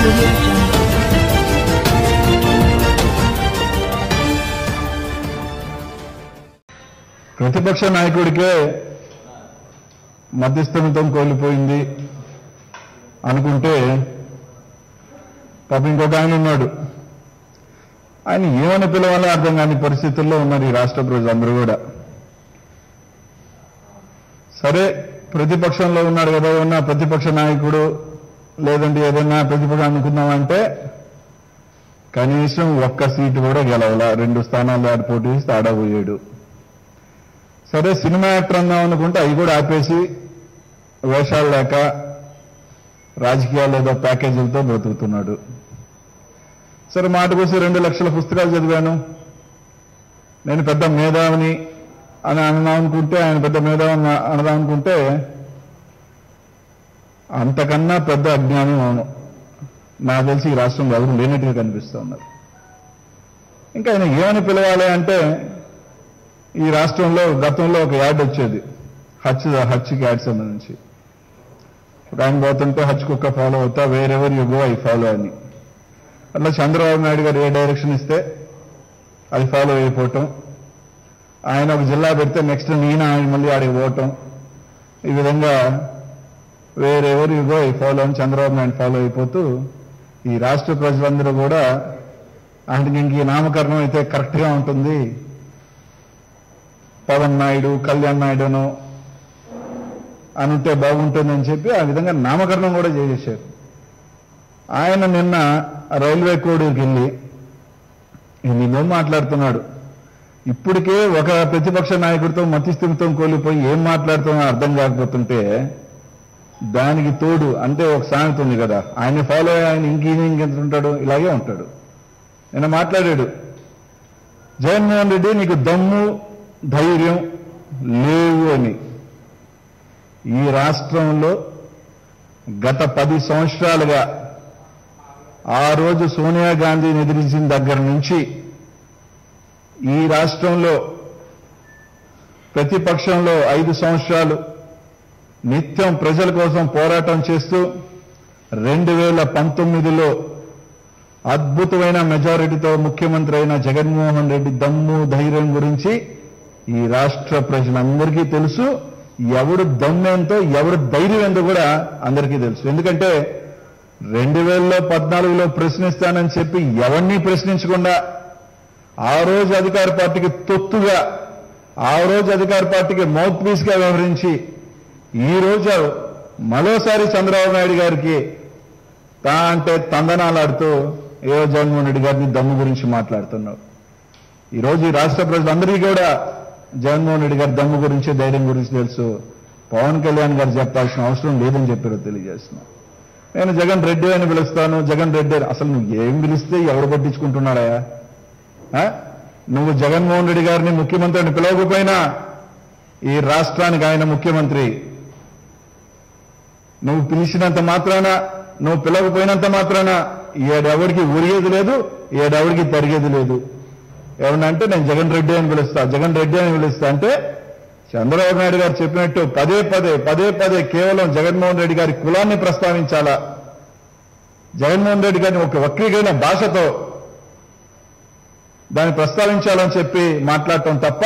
audio jungle. ప్రతిపక్ష నాయకుడికే మధ్యస్థమితం కోల్పోయింది అనుకుంటే పాప ఇంకొక ఆయన ఉన్నాడు ఆయన ఏమని పిలవాలో అర్థం కాని పరిస్థితుల్లో ఉన్నారు ఈ రాష్ట్ర ప్రజలందరూ కూడా సరే ప్రతిపక్షంలో ఉన్నాడు కదా ఉన్న ప్రతిపక్ష నాయకుడు లేదంటే ఏదైనా ప్రతిపక్షం అనుకుందామంటే కనీసం ఒక్క సీటు కూడా గెలవలా రెండు స్థానాలు ఆడ పోటీ చేస్తే ఆడబోయాడు సరే సినిమా యాక్టర్ అందాం అనుకుంటే అవి కూడా ఆపేసి వేషాలు లేక రాజకీయాలు ఏదో ప్యాకేజీలతో బ్రతుకుతున్నాడు సరే మాటకొసి రెండు లక్షల పుస్తకాలు చదివాను నేను పెద్ద మేధావిని అని అనదాం అనుకుంటే ఆయన పెద్ద మేధావిని అనదాం అనుకుంటే అంతకన్నా పెద్ద అజ్ఞానం అవును నాకు తెలిసి ఈ రాష్ట్రంలో ఎవరు లేనట్టుగా కనిపిస్తూ ఉన్నారు ఇంకా ఆయన ఏమని పిలవాలి అంటే ఈ రాష్ట్రంలో గతంలో ఒక యాడ్ వచ్చేది హచ్ హచ్కి యాడ్ సంబంధించి ఒక ఆయన పోతుంటే హచ్ కుక్క ఫాలో అవుతా wherever you go I follow అని అట్లా చంద్రబాబు నాయుడు గారు ఏ డైరెక్షన్ ఇస్తే అది ఫాలో అయిపోవటం ఆయన ఒక జిల్లా పెడితే నెక్స్ట్ నేను ఆయన మళ్ళీ ఆడికి పోవటం ఈ విధంగా wherever you go I follow అని చంద్రబాబు నాయుడు ఫాలో అయిపోతూ ఈ రాష్ట్ర ప్రజలందరూ కూడా ఆయనకి ఇంక ఈ నామకరణం అయితే కరెక్ట్గా ఉంటుంది పవన్ నాయుడు కళ్యాణ్ నాయుడును అనుంటే బాగుంటుందని చెప్పి ఆ విధంగా నామకరణం కూడా చేసేశారు ఆయన నిన్న రైల్వే కోడ్కి వెళ్ళి నిన్నేం మాట్లాడుతున్నాడు ఇప్పటికే ఒక ప్రతిపక్ష నాయకుడితో మతిస్థిమితం కోల్పోయి ఏం మాట్లాడుతున్నా అర్థం కాకపోతుంటే దానికి తోడు అంటే ఒక సామెత ఉంది కదా ఆయన ఫాలో అయ్యి ఆయన ఇంక ఇంకెంత ఉంటాడు ఇలాగే ఉంటాడు నిన్న మాట్లాడాడు జగన్మోహన్ రెడ్డి నీకు దమ్ము ధైర్యం లేవు అని ఈ రాష్ట్రంలో గత పది సంవత్సరాలుగా ఆ రోజు సోనియా గాంధీని ఎదిరించిన దగ్గర నుంచి ఈ రాష్ట్రంలో ప్రతిపక్షంలో ఐదు సంవత్సరాలు నిత్యం ప్రజల కోసం పోరాటం చేస్తూ రెండు వేల పంతొమ్మిదిలో అద్భుతమైన మెజారిటీతో ముఖ్యమంత్రి అయిన జగన్మోహన్ రెడ్డి దమ్ము ధైర్యం గురించి ఈ రాష్ట్ర ప్రజలందరికీ తెలుసు ఎవడు దమ్మేంతో ఎవడు ధైర్యం ఎంతో కూడా అందరికీ తెలుసు ఎందుకంటే రెండు వేలలో పద్నాలుగులో ప్రశ్నిస్తానని చెప్పి ఎవరిని ప్రశ్నించకుండా ఆ రోజు అధికార పార్టీకి తొత్తుగా ఆ రోజు అధికార పార్టీకి మౌత్ పీస్ గా వ్యవహరించి ఈ రోజు మరోసారి చంద్రబాబు నాయుడు గారికి తా అంటే తందనాలాడుతూ ఏదో జగన్మోహన్ రెడ్డి గారిని దమ్ము గురించి మాట్లాడుతున్నావు ఈ రోజు ఈ రాష్ట్ర ప్రజలందరికీ కూడా జగన్మోహన్ రెడ్డి గారి దమ్ము గురించి ధైర్యం గురించి తెలుసు పవన్ కళ్యాణ్ గారు చెప్పాల్సిన అవసరం లేదని చెప్పారో తెలియజేస్తున్నాం నేను జగన్ రెడ్డి అని పిలుస్తాను జగన్ రెడ్డి అని అసలు నువ్వు ఏం పిలిస్తే ఎవడు పట్టించుకుంటున్నాడా ఆ? నువ్వు జగన్మోహన్ రెడ్డి గారిని ముఖ్యమంత్రి అని పిలవకపోయినా ఈ రాష్ట్రానికి ఆయన ముఖ్యమంత్రి నువ్వు పిలిచినంత మాత్రాన నువ్వు పిలవకపోయినంత మాత్రాన ఏడెవడికి ఉరిగేది లేదు ఏడెవడికి తరిగేది లేదు ఏమన్నంటే నేను జగన్ రెడ్డి అని పిలుస్తా జగన్ రెడ్డి అని పిలుస్తా అంటే చంద్రబాబు నాయుడు గారు చెప్పినట్టు పదే పదే పదే పదే కేవలం జగన్మోహన్ రెడ్డి గారి కులాన్ని ప్రస్తావించాలా జగన్మోహన్ రెడ్డి గారిని ఒక వక్రీకైన భాషతో దాన్ని ప్రస్తావించాలని చెప్పి మాట్లాడటం తప్ప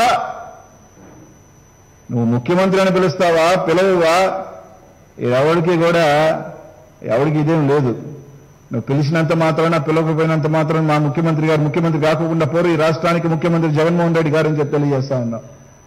నువ్వు ముఖ్యమంత్రి అని పిలుస్తావా పిలవువా ఎవరికి కూడా ఎవరికి ఇదేం లేదు నువ్వు పిలిచినంత మాత్రాన పిలవకపోయినంత మాత్రం మా ముఖ్యమంత్రి గారు ముఖ్యమంత్రి కాకుండా పోరు ఈ రాష్ట్రానికి ముఖ్యమంత్రి జగన్మోహన్ రెడ్డి గారు అని చెప్పి తెలియజేస్తా ఉన్నాం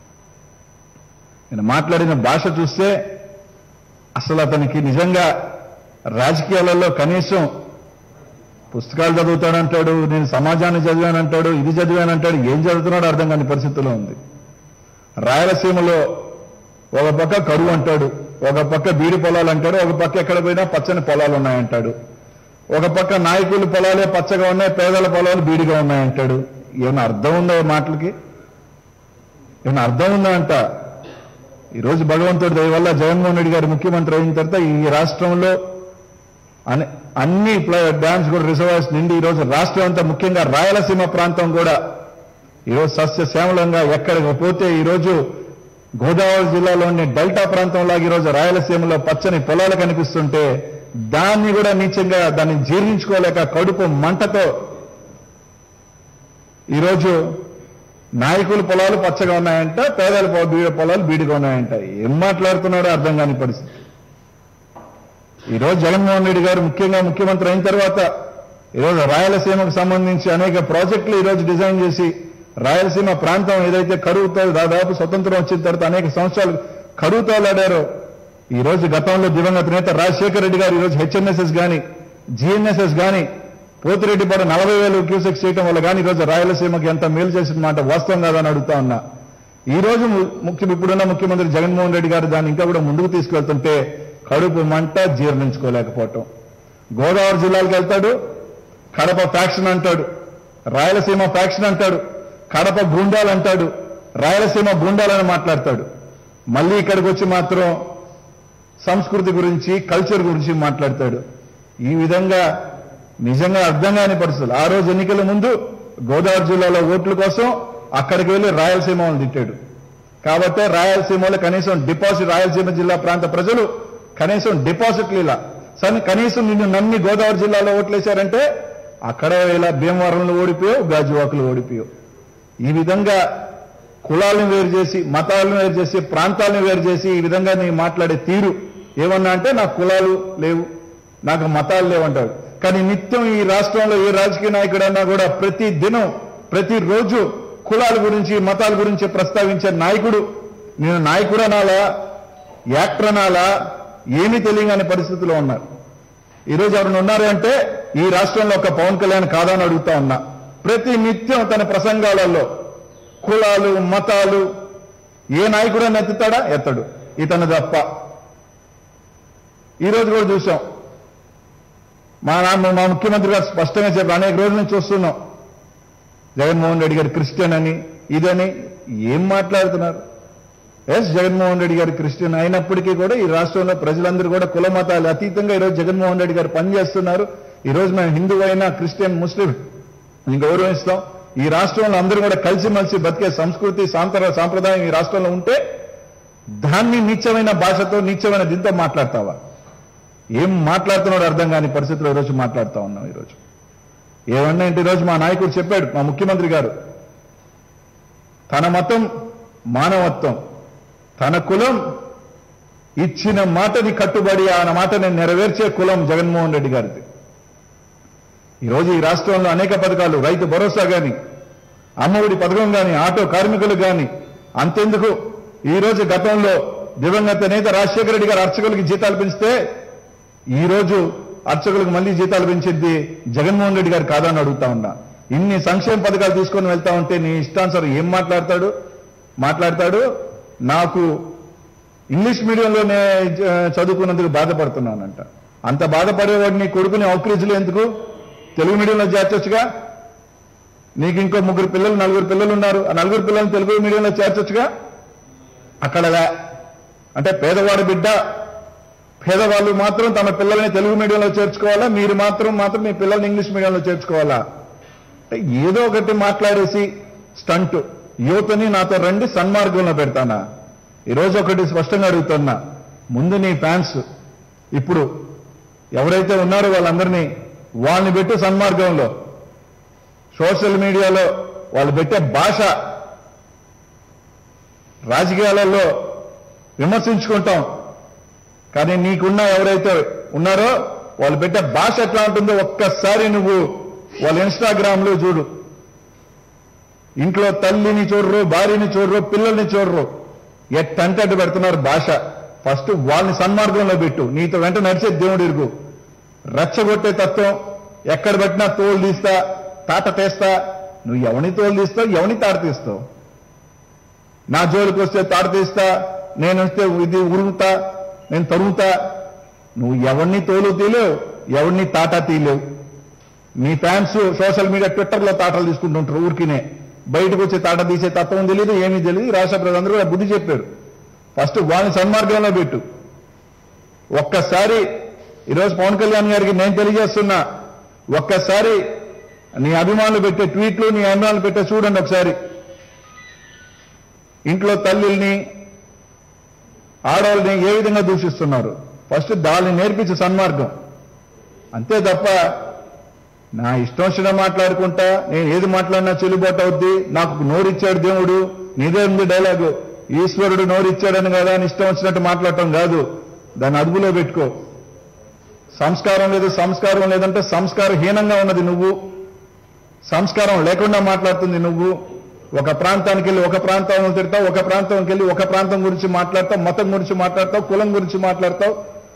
నేను మాట్లాడిన భాష చూస్తే అసలు అతనికి నిజంగా రాజకీయాలలో కనీసం పుస్తకాలు చదువుతానంటాడు నేను సమాజాన్ని చదివానంటాడు ఇది చదివానంటాడు ఏం చదువుతున్నాడో అర్థం కాని పరిస్థితిలో ఉంది రాయలసీమలో ఒక పక్క కరువు అంటాడు ఒక పక్క బీడి పొలాలు అంటాడు ఒక పక్క ఎక్కడ పోయినా పచ్చని పొలాలు ఉన్నాయంటాడు ఒక పక్క నాయకుల పొలాలే పచ్చగా ఉన్నాయి పేదల పొలాలు బీడిగా ఉన్నాయంటాడు ఏమైనా అర్థం ఉందా ఈ మాటలకి ఏమైనా అర్థం ఉందా అంట ఈరోజు భగవంతుడి దయ వల్ల జగన్మోహన్ రెడ్డి గారు ముఖ్యమంత్రి అయిన తర్వాత ఈ రాష్ట్రంలో అన్ని అన్ని డ్యామ్స్ కూడా రిజర్వాయర్స్ నిండి ఈరోజు రాష్ట్రం అంతా ముఖ్యంగా రాయలసీమ ప్రాంతం కూడా ఈరోజు సస్యశ్యామలంగా ఎక్కడికి పోతే ఈరోజు గోదావరి జిల్లాలోని డెల్టా ప్రాంతంలాగా ఈరోజు రాయలసీమలో పచ్చని పొలాలు కనిపిస్తుంటే దాన్ని కూడా నీచంగా దాన్ని జీర్ణించుకోలేక కడుపు మంటతో ఈరోజు నాయకుల పొలాలు పచ్చగా ఉన్నాయంట పేదల పొ- బీ- పొలాలు బీడిగా ఉన్నాయంట ఏం మాట్లాడుతున్నాడో అర్థం కాని పరిస్థితి ఈరోజు జగన్మోహన్ రెడ్డి గారు ముఖ్యంగా ముఖ్యమంత్రి అయిన తర్వాత ఈరోజు రాయలసీమకు సంబంధించి అనేక ప్రాజెక్టులు ఈరోజు డిజైన్ చేసి రాయలసీమ ప్రాంతం ఏదైతే కరువుతో దాదాపు స్వతంత్రం వచ్చిన తర్వాత అనేక సంవత్సరాలు కరువుతో ఆడారో ఈ రోజు గతంలో దివంగత నేత రాజశేఖర రెడ్డి గారు ఈరోజు హెచ్ఎన్ఎస్ఎస్ కానీ జిఎన్ఎస్ఎస్ కానీ పోతిరెడ్డి పడ నలభై వేలు క్యూసెక్స్ చేయడం వల్ల కానీ ఈరోజు రాయలసీమకి ఎంత మేలు చేసిన మాట వాస్తవం కాదని అడుగుతా ఉన్నా ఈ రోజు ము- ముఖ్య ఇప్పుడున్న ముఖ్యమంత్రి జగన్మోహన్ రెడ్డి గారు దాన్ని ఇంకా కూడా ముందుకు తీసుకెళ్తుంటే కడుపు మంట జీర్ణించుకోలేకపోవటం గోదావరి జిల్లాలకు వెళ్తాడు కడప ఫ్యాక్షన్ అంటాడు రాయలసీమ ఫ్యాక్షన్ అంటాడు కడప గుండాలు అంటాడు రాయలసీమ గుండాలని మాట్లాడతాడు మళ్ళీ ఇక్కడికి వచ్చి మాత్రం సంస్కృతి గురించి కల్చర్ గురించి మాట్లాడతాడు ఈ విధంగా నిజంగా అర్థం కాని పరిస్థితులు ఆ రోజు ఎన్నికల ముందు గోదావరి జిల్లాలో ఓట్ల కోసం అక్కడికి వెళ్లి రాయలసీమ వాళ్ళని తిట్టాడు కాబట్టి రాయలసీమలో కనీసం డిపాజిట్ రాయలసీమ జిల్లా ప్రాంత ప్రజలు కనీసం డిపాజిట్లు ఇలా సరే కనీసం నిన్ను నమ్మి గోదావరి జిల్లాలో ఓట్లేశారంటే అక్కడ ఇలా భీమవరంలో ఓడిపోయావు గాజువాకులు ఓడిపోయావు ఈ విధంగా కులాలను వేరు చేసి మతాలను వేరు చేసి ప్రాంతాలను వేరు చేసి ఈ విధంగా నీ మాట్లాడే తీరు ఏమన్నా అంటే నాకు కులాలు లేవు నాకు మతాలు లేవంటాడు కానీ నిత్యం ఈ రాష్ట్రంలో ఏ రాజకీయ నాయకుడన్నా కూడా ప్రతి దినం ప్రతిరోజు కులాల గురించి మతాల గురించి ప్రస్తావించే నాయకుడు నేను నాయకుడు అనాలా యాక్టర్ అనాలా ఏమీ తెలియని పరిస్థితిలో ఉన్నారు ఈరోజు ఎవరైనా ఉన్నారు అంటే ఈ రాష్ట్రంలో ఒక పవన్ కళ్యాణ్ కాదని అడుగుతా ఉన్నా ప్రతి నిత్యం తన ప్రసంగాలలో కులాలు మతాలు ఏ నాయకుడని ఎత్తుతాడా ఎత్తడు ఇతను తప్ప ఈరోజు కూడా చూసాం మా నాన్న మా ముఖ్యమంత్రి గారు స్పష్టంగా చెప్పి అనేక రోజుల నుంచి చూస్తున్నాం జగన్మోహన్ రెడ్డి గారు క్రిస్టియన్ అని ఇదని ఏం మాట్లాడుతున్నారు ఎస్ జగన్మోహన్ రెడ్డి గారు క్రిస్టియన్ అయినప్పటికీ కూడా ఈ రాష్ట్రంలో ప్రజలందరూ కూడా కుల మతాలు అతీతంగా ఈరోజు జగన్మోహన్ రెడ్డి గారు పనిచేస్తున్నారు ఈ రోజు మేము హిందూ అయినా క్రిస్టియన్ ముస్లిం ని గౌరవిస్తాం ఈ రాష్ట్రంలో అందరూ కూడా కలిసిమెలిసి బతికే సంస్కృతి సాంప్ర సాంప్రదాయం ఈ రాష్ట్రంలో ఉంటే దాన్ని నీచమైన భాషతో నీచమైన దీంతో మాట్లాడతావా ఏం మాట్లాడుతున్నాడో అర్థం కాని పరిస్థితిలో ఈరోజు మాట్లాడుతా ఉన్నాం ఈరోజు ఏమన్నా అంటే ఈరోజు మా నాయకుడు చెప్పాడు మా ముఖ్యమంత్రి గారు తన మతం మానవత్వం తన కులం ఇచ్చిన మాటని కట్టుబడి ఆ మాటని నెరవేర్చే కులం జగన్మోహన్ రెడ్డి గారిది ఈరోజు ఈ రాష్ట్రంలో అనేక పథకాలు రైతు భరోసా గాని అమ్మఒడి పథకం గాని ఆటో కార్మికులు గాని అంతెందుకు ఈ రోజు గతంలో దివంగత నేత రాజశేఖర రెడ్డి గారు అర్చకులకి జీతాలు పెంచితే ఈ రోజు అర్చకులకు మళ్ళీ జీతాలు పెంచింది జగన్మోహన్ రెడ్డి గారు కాదని అడుగుతా ఉన్నా ఇన్ని సంక్షేమ పథకాలు తీసుకొని వెళ్తా ఉంటే నీ ఇష్టానుసారం ఏం మాట్లాడతాడు మాట్లాడతాడు నాకు ఇంగ్లీష్ మీడియంలోనే జ- చదువుకున్నందుకు బాధపడుతున్నానంట అంత బాధపడేవాడిని కొడుకుని ఔక్రేజీలు ఎందుకు తెలుగు మీడియంలో చేర్చొచ్చుగా నీకు ఇంకో ముగ్గురు పిల్లలు నలుగురు పిల్లలు ఉన్నారు ఆ నలుగురు పిల్లల్ని తెలుగు మీడియంలో చేర్చొచ్చుగా అక్కడలా అంటే పేదవాడి బిడ్డ పేదవాళ్ళు మాత్రం తమ పిల్లల్ని తెలుగు మీడియంలో చేర్చుకోవాలా మీరు మాత్రం మాత్రం మీ పిల్లల్ని ఇంగ్లీష్ మీడియంలో చేర్చుకోవాలా అంటే ఏదో ఒకటి మాట్లాడేసి స్టంట్ యువతని నాతో రండి సన్మార్గంలో పెడతానా ఈరోజు ఒకటి స్పష్టంగా అడుగుతున్నా ముందు నీ ఫ్యాన్స్ ఇప్పుడు ఎవరైతే ఉన్నారో వాళ్ళందరినీ వాళ్ళని పెట్టు సన్మార్గంలో సోషల్ మీడియాలో వాళ్ళు పెట్టే భాష రాజకీయాలలో విమర్శించుకుంటాం కానీ నీకున్న ఎవరైతే ఉన్నారో వాళ్ళు పెట్టే భాష ఎట్లా ఉంటుందో ఒక్కసారి నువ్వు వాళ్ళ ఇన్స్టాగ్రామ్ లో చూడు ఇంట్లో తల్లిని చూడరు భార్యని చూడరు పిల్లల్ని చూడరు ఎట్టంటే అటు పెడుతున్నారు భాష ఫస్ట్ వాళ్ళని సన్మార్గంలో పెట్టు నీతో వెంట నడిచే దేవుడు ఇరుగు రెచ్చగొట్టే తత్వం ఎక్కడ పెట్టినా తోలు తీస్తా తాట తీస్తా నువ్వు ఎవని తోలు తీస్తావు ఎవని తాట తీస్తావు నా జోలికి వస్తే తాట తీస్తా నేను వస్తే ఇది ఉరుగుతా నేను తరుగుతా నువ్వు ఎవరిని తోలు తీలేవు ఎవరిని తాటా తీలేవు మీ ఫ్యాన్స్ సోషల్ మీడియా ట్విట్టర్లో తాటలు తీసుకుంటుంటారు ఊరికినే బయటకు వచ్చి తాట తీసే తత్వం తెలియదు ఏమీ తెలియదు రాష్ట్ర ప్రజలందరూ కూడా బుద్ధి చెప్పారు ఫస్ట్ వాళ్ళని సన్మార్గంలో పెట్టు ఒక్కసారి ఈరోజు పవన్ కళ్యాణ్ గారికి నేను తెలియజేస్తున్నా ఒక్కసారి నీ అభిమానులు పెట్టే ట్వీట్లు నీ అభిమానులు పెట్టే చూడండి ఒకసారి ఇంట్లో తల్లిల్ని ఆడవాళ్ళని ఏ విధంగా దూషిస్తున్నారు ఫస్ట్ దాన్ని నేర్పించే సన్మార్గం అంతే తప్ప నా ఇష్టం వచ్చిన మాట్లాడుకుంటా నేను ఏది మాట్లాడినా చెల్లుబాటు అవుద్ది నాకు నోరిచ్చాడు దేవుడు నీదే ఉంది డైలాగు ఈశ్వరుడు నోరిచ్చాడని కదా అని ఇష్టం వచ్చినట్టు మాట్లాడటం కాదు దాన్ని అదుపులో పెట్టుకో సంస్కారం లేదు సంస్కారం లేదంటే సంస్కారహీనంగా ఉన్నది నువ్వు సంస్కారం లేకుండా మాట్లాడుతుంది నువ్వు ఒక ప్రాంతానికి వెళ్ళి ఒక ప్రాంతం తిడతావు ఒక ప్రాంతంకి వెళ్ళి ఒక ప్రాంతం గురించి మాట్లాడతావు మతం గురించి మాట్లాడతావు కులం గురించి మాట్లాడతావు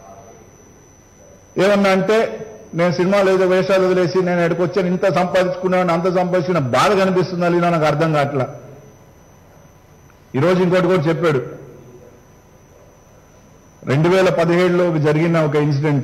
ఏమన్నా అంటే నేను సినిమాలు ఏదో వేషాలు వదిలేసి నేను ఎక్కడికి వచ్చాను ఇంత సంపాదించుకున్నాను అంత సంపాదించుకున్న బాధ కనిపిస్తుంది అలీనా నాకు అర్థం కావట్లా ఈరోజు ఇంకోటి కూడా చెప్పాడు రెండు వేల పదిహేడులో జరిగిన ఒక ఇన్సిడెంట్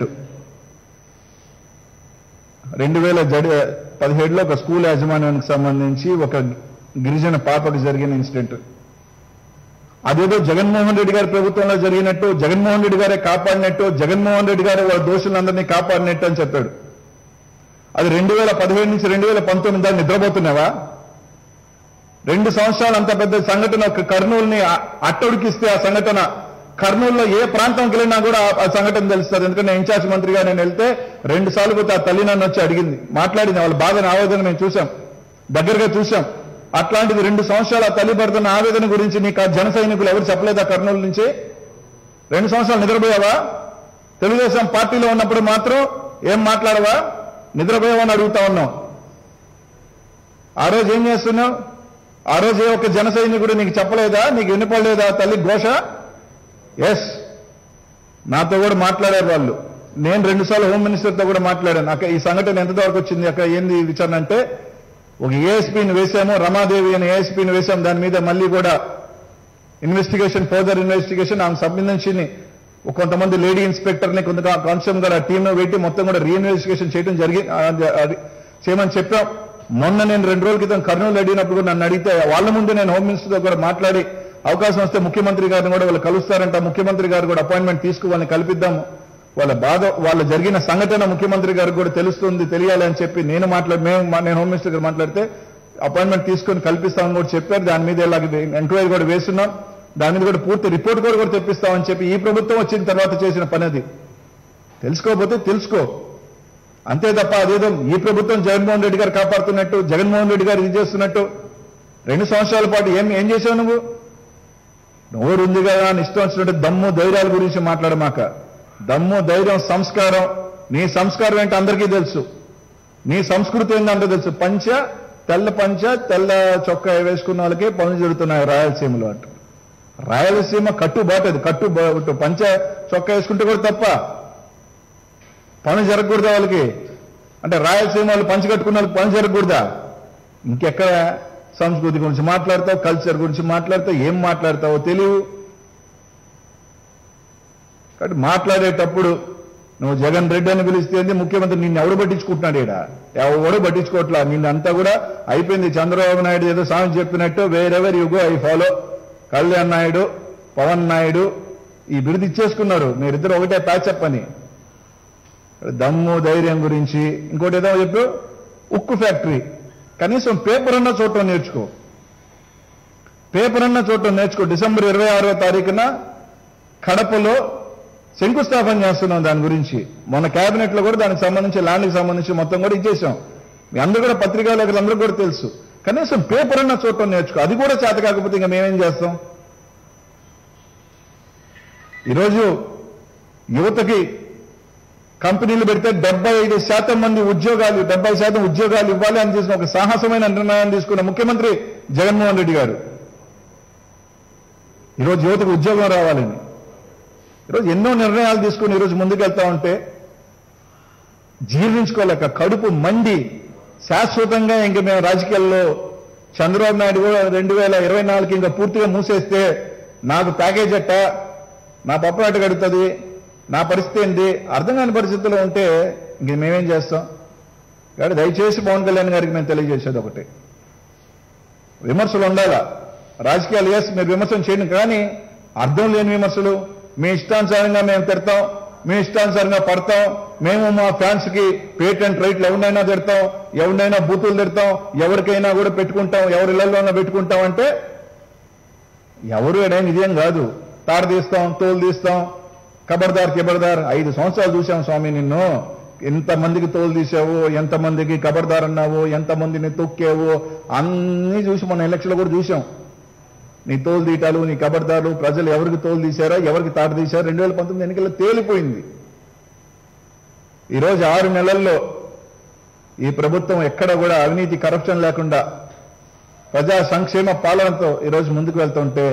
రెండు వేల జడి పదిహేడులో ఒక స్కూల్ యాజమాన్యానికి సంబంధించి ఒక గిరిజన పాపకు జరిగిన ఇన్సిడెంట్ అదేదో జగన్మోహన్ రెడ్డి గారి ప్రభుత్వంలో జరిగినట్టు జగన్మోహన్ రెడ్డి గారే కాపాడినట్టు జగన్మోహన్ రెడ్డి గారే వాళ్ళ దోషులందరినీ కాపాడినట్టు అని చెప్పాడు అది రెండు వేల పదిహేడు నుంచి రెండు వేల పంతొమ్మిది దాన్ని నిద్రపోతున్నావా రెండు సంవత్సరాలు అంత పెద్ద సంఘటన ఒక కర్నూలుని అ- అట్టడికిస్తే ఆ సంఘటన కర్నూలులో ఏ ప్రాంతంకి వెళ్ళినా కూడా ఆ- ఆ సంఘటన తెలుస్తుంది ఎందుకంటే నేను ఇన్ఛార్జ్ మంత్రిగా నేను వెళ్తే రెండు సార్లు పోతే ఆ తల్లి నన్ను వచ్చి అడిగింది మాట్లాడింది వాళ్ళ బాధను ఆవేదన మేము చూసాం దగ్గరగా చూసాం అట్లాంటిది రెండు సంవత్సరాలు ఆ తల్లి పడుతున్న ఆవేదన గురించి నీకు ఆ జన సైనికులు ఎవరు చెప్పలేదా కర్నూలు నుంచి రెండు సంవత్సరాలు నిద్రపోయావా తెలుగుదేశం పార్టీలో ఉన్నప్పుడు మాత్రం ఏం మాట్లాడవా నిద్రపోయావని అడుగుతా ఉన్నాం ఆ రోజు ఏం చేస్తున్నావు ఆ రోజు ఏ ఒక్క జన సైనికుడు నీకు చెప్పలేదా నీకు వినపడలేదా తల్లి ఘోష ఎస్ నాతో కూడా మాట్లాడారు వాళ్ళు నేను రెండుసార్లు హోమ్ మినిస్టర్తో కూడా మాట్లాడాను అక్క ఈ సంఘటన ఎంత వరకు వచ్చింది అక్క ఏంది విచారణ అంటే ఒక ఏఎస్పీని వేశాము రమాదేవి అనే ఏఎస్పీని వేశాం దాని మీద మళ్ళీ కూడా ఇన్వెస్టిగేషన్ ఫర్దర్ ఇన్వెస్టిగేషన్ ఆమె సంబంధించి కొంతమంది లేడీ ఇన్స్పెక్టర్ని కొంత కాన్స్టేబుల్ గారు ఆ టీంలో పెట్టి మొత్తం కూడా రీఇన్వెస్టిగేషన్ చేయడం జరిగి ఆ, అది చేయమని చెప్పాం మొన్న నేను రెండు రోజుల క్రితం కర్నూలు అడిగినప్పుడు కూడా నన్ను అడిగితే వాళ్ళ ముందు నేను హోమ్ మినిస్టర్తో కూడా మాట్లాడి అవకాశం వస్తే ముఖ్యమంత్రి గారిని కూడా వాళ్ళు కలుస్తారంట ముఖ్యమంత్రి గారు కూడా అపాయింట్మెంట్ తీసుకు వాళ్ళని కల్పిద్దాము వాళ్ళ బాధ వాళ్ళ జరిగిన సంఘటన ముఖ్యమంత్రి గారికి కూడా తెలుస్తుంది తెలియాలి అని చెప్పి నేను మాట్లాడి మేము మా- నేను హోమ్ మినిస్టర్ గారు మాట్లాడితే అపాయింట్మెంట్ తీసుకొని కల్పిస్తామని కూడా చెప్పారు దాని మీద ఇలాగ ఎంక్వైరీ కూడా వేస్తున్నాం దాని మీద కూడా పూర్తి రిపోర్ట్ కూడా కూడా తెప్పిస్తామని చెప్పి ఈ ప్రభుత్వం వచ్చిన తర్వాత చేసిన పని అది తెలుసుకోకపోతే తెలుసుకో అంతే తప్ప అదేదో ఈ ప్రభుత్వం జగన్మోహన్ రెడ్డి గారు కాపాడుతున్నట్టు జగన్మోహన్ రెడ్డి గారు ఇది చేస్తున్నట్టు రెండు సంవత్సరాల పాటు ఏం ఏం చేశావు నువ్వు నోరు ఉంది కదా అని ఇష్టం వచ్చినట్టు దమ్ము ధైర్యాల గురించి మాట్లాడమాక దమ్ము ధైర్యం సంస్కారం నీ సంస్కారం ఏంటో అందరికీ తెలుసు నీ సంస్కృతి ఏంటంటే తెలుసు పంచ తెల్ల పంచ తెల్ల చొక్కా వేసుకున్న వాళ్ళకి పనులు జరుగుతున్నాయి రాయలసీమలో అంటూ రాయలసీమ కట్టుబాటు అది కట్టు బా- పంచ చొక్కా వేసుకుంటే కూడా తప్ప పనులు జరగకూడదా వాళ్ళకి అంటే రాయలసీమ వాళ్ళు పంచి కట్టుకున్న వాళ్ళకి పని జరగకూడదా ఇంకెక్కడ సంస్కృతి గురించి మాట్లాడతావు కల్చర్ గురించి మాట్లాడతావు ఏం మాట్లాడతావో తెలియవు కాబట్టి మాట్లాడేటప్పుడు నువ్వు జగన్ రెడ్డి అని పిలిస్తే ఏంది ముఖ్యమంత్రి నిన్ను ఎవడు పట్టించుకుంటున్నాడు ఈడ ఎవడు పట్టించుకోవట్లా నిన్నంతా కూడా అయిపోయింది చంద్రబాబు నాయుడు ఏదో సాంగ్ చెప్పినట్టు wherever you go I follow Kalyan Naidu Pawan Naidu ఈ బిరుదు ఇచ్చేసుకున్నారు మీరిద్దరు ఒకటే ప్యాచప్ అని దమ్ము ధైర్యం గురించి ఇంకోటి ఏదో చెప్పు ఉక్కు ఫ్యాక్టరీ కనీసం పేపర్ అన్న చూడటం నేర్చుకో పేపర్ అన్న చూడటం నేర్చుకో డిసెంబర్ ఇరవై ఆరో తారీఖున కడపలో శంకుస్థాపన చేస్తున్నాం దాని గురించి మొన్న కేబినెట్ లో కూడా దానికి సంబంధించి ల్యాండ్కి సంబంధించి మొత్తం కూడా ఇచ్చేసాం మీ అందరూ కూడా పత్రికలు అందరూ కూడా తెలుసు కనీసం పేపర్ అన్న చూడటం నేర్చుకో అది కూడా చేత కాకపోతే ఇంకా మేమేం చేస్తాం ఈరోజు యువతకి కంపెనీలు పెడితే డెబ్బై ఐదు శాతం మంది ఉద్యోగాలు డెబ్బై శాతం ఉద్యోగాలు ఇవ్వాలి అని చేసిన ఒక సాహసమైన నిర్ణయం తీసుకున్న ముఖ్యమంత్రి జగన్మోహన్ రెడ్డి గారు ఈరోజు యువతకు ఉద్యోగం రావాలని ఈరోజు ఎన్నో నిర్ణయాలు తీసుకుని ఈరోజు ముందుకెళ్తా ఉంటే జీర్ణించుకోలేక కడుపు మండి శాశ్వతంగా ఇంక మేము రాజకీయాల్లో చంద్రబాబు నాయుడు కూడా రెండు వేల ఇరవై నాలుగు ఇంకా పూర్తిగా మూసేస్తే నాకు ప్యాకేజ్ అట్ట నా పప్పు అట్ట కడుతుంది నా పరిస్థితి ఏంటి అర్థం కాని పరిస్థితుల్లో ఉంటే ఇంక మేమేం చేస్తాం కాబట్టి దయచేసి పవన్ కళ్యాణ్ గారికి మేము తెలియజేసేది ఒకటి విమర్శలు ఉండాలా రాజకీయాలు ఎస్ మీరు విమర్శలు చేయండి కానీ అర్థం లేని విమర్శలు మీ ఇష్టానుసారంగా మేము తిడతాం మీ ఇష్టానుసారంగా పడతాం మేము మా ఫ్యాన్స్ కి పేటెంట్ రైట్లు ఎవరినైనా తిడతాం ఎవరినైనా బూతులు తిడతాం ఎవరికైనా కూడా పెట్టుకుంటాం ఎవరి ఇళ్లలోనైనా పెట్టుకుంటాం అంటే ఎవరు ఏడైనా ఇదేం కాదు తార తీస్తాం తోలు తీస్తాం కబర్దార్ కిబర్దార్ ఐదు సంవత్సరాలు చూశాం స్వామి నిన్ను ఎంతమందికి తోలు తీసావు ఎంతమందికి కబర్దార్ అన్నావు ఎంతమందిని తొక్కావు అన్నీ చూసి మన ఎలక్షన్లో కూడా చూసాం నీ తోలు తీయటాలు నీ కబర్దారు ప్రజలు ఎవరికి తోలు తీశారో ఎవరికి తాట తీశారో రెండు వేల పంతొమ్మిది ఎన్నికల్లో తేలిపోయింది ఈరోజు ఆరు నెలల్లో ఈ ప్రభుత్వం ఎక్కడ కూడా అవినీతి కరప్షన్ లేకుండా ప్రజా సంక్షేమ పాలనతో ఈరోజు ముందుకు వెళ్తుంటే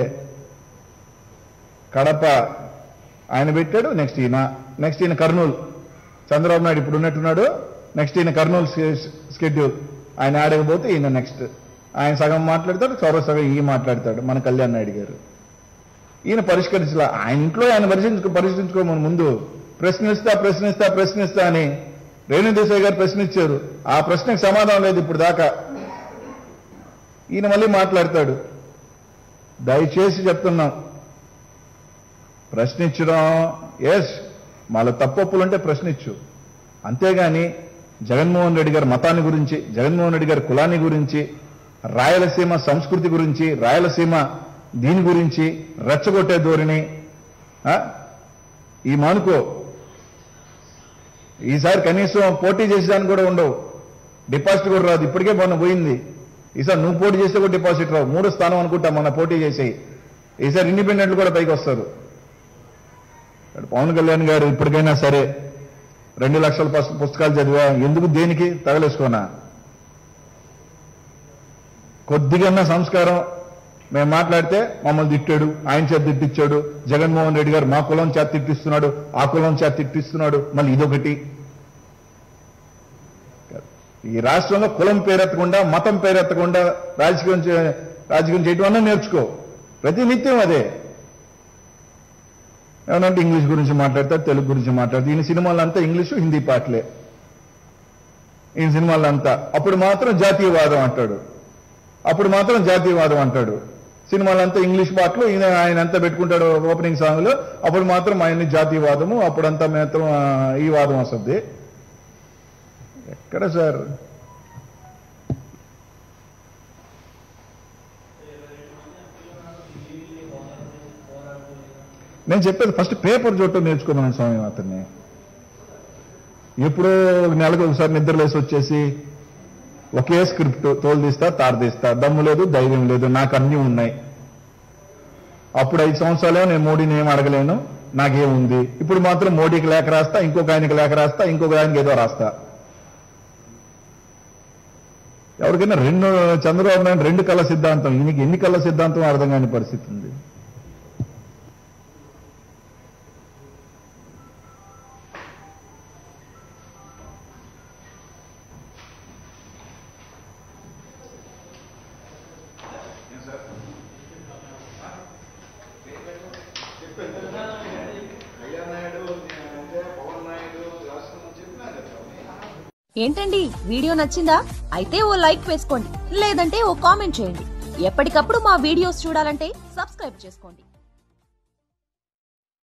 కడప ఆయన పెట్టాడు నెక్స్ట్ ఈయన నెక్స్ట్ ఈయన కర్నూలు చంద్రబాబు నాయుడు ఇప్పుడు ఉన్నట్టున్నాడు నెక్స్ట్ ఈయన కర్నూలు స్కెడ్యూల్ ఆయన ఆడకపోతే ఈయన నెక్స్ట్ ఆయన సగం మాట్లాడతాడు చొరవ సగం ఈ మాట్లాడతాడు మన కళ్యాణ్ నాయుడు గారు ఈయన పరిష్కరించలా ఆయన ఇంట్లో ఆయన పరిశీలించుకో పరిశీలించుకోమని ముందు ప్రశ్నిస్తా ప్రశ్నిస్తా ప్రశ్నిస్తా అని రేణు దేశాయ్ గారు ప్రశ్నించారు ఆ ప్రశ్నకు సమాధానం లేదు ఇప్పుడు దాకా ఈయన మళ్ళీ మాట్లాడతాడు దయచేసి చెప్తున్నాం ప్రశ్నించడం ఎస్ వాళ్ళ తప్పొప్పులుంటే ప్రశ్నించు అంతేగాని జగన్మోహన్ రెడ్డి గారి మతాన్ని గురించి జగన్మోహన్ రెడ్డి గారి కులాన్ని గురించి రాయలసీమ సంస్కృతి గురించి రాయలసీమ దీని గురించి రెచ్చగొట్టే ధోరణి ఆ? ఈ మానుకో ఈసారి కనీసం పోటీ చేసేదానికి కూడా ఉండవు డిపాజిట్ కూడా రాదు ఇప్పటికే మొన్న పోయింది ఈసారి నువ్వు పోటీ చేస్తే కూడా డిపాజిట్ రావు మూడో స్థానం అనుకుంటా మొన్న పోటీ చేసేయి ఈసారి ఇండిపెండెంట్లు కూడా పైకి వస్తారు ఇక్కడ పవన్ కళ్యాణ్ గారు ఇప్పటికైనా సరే రెండు లక్షల పుస్త- పుస్తకాలు చదివా ఎందుకు దేనికి తగలేసుకోనా కొద్దిగా సంస్కారం మేము మాట్లాడితే మమ్మల్ని తిట్టాడు ఆయన చేత తిట్టించాడు జగన్మోహన్ రెడ్డి గారు మా కులం చేత తిట్టిస్తున్నాడు ఆ కులం చేత తిట్టిస్తున్నాడు మళ్ళీ ఇదొకటి ఈ రాష్ట్రంలో కులం పేరెత్తకుండా మతం పేరెత్తకుండా రాజకీయం చే- రాజకీయం చేయటం అన్నా నేర్చుకో ప్రతి నిత్యం అదే ఏమనంటే ఇంగ్లీష్ గురించి మాట్లాడతాడు తెలుగు గురించి మాట్లాడతాడు ఈయన సినిమాలంతా ఇంగ్లీషు హిందీ పాటలే ఈయన సినిమాలంతా అప్పుడు మాత్రం జాతీయవాదం అంటాడు అప్పుడు మాత్రం జాతీయవాదం అంటాడు సినిమాలంతా ఇంగ్లీష్ పాటలు ఈయన ఆయన అంతా పెట్టుకుంటాడు ఓపెనింగ్ సాంగ్ లో అప్పుడు మాత్రం ఆయన జాతీయవాదము అప్పుడంతా మాత్రం ఆ, ఈ వాదం వస్తుంది ఎక్కడ సార్ నేను చెప్పేది ఫస్ట్ పేపర్ చూడటం నేర్చుకోమన్నాను స్వామి అతన్ని ఎప్పుడో ఒక నెలకు ఒకసారి నిద్రలేసి వచ్చేసి ఒకే స్క్రిప్ట్ తోలు తీస్తా తాడు తీస్తా దమ్ము లేదు ధైర్యం లేదు నాకు అన్నీ ఉన్నాయి అప్పుడు ఐదు సంవత్సరాలే నేను మోడీని ఏం అడగలేను నాకేముంది ఇప్పుడు మాత్రం మోడీకి లేఖ రాస్తా ఇంకొక ఆయనకి లేఖ రాస్తా ఇంకొక ఆయనకి ఏదో రాస్తా ఎవరికైనా రెండు చంద్రబాబు నాయుడు రెండు కళ్ళ సిద్ధాంతం ఈయనకి ఎన్ని కళ్ళ సిద్ధాంతం అర్థం కాని పరిస్థితి ఉంది ఏంటండి వీడియో నచ్చిందా అయితే ఓ లైక్ వేసుకోండి లేదంటే ఓ కామెంట్ చేయండి ఎప్పటికప్పుడు మా వీడియోస్ చూడాలంటే సబ్స్క్రైబ్ చేసుకోండి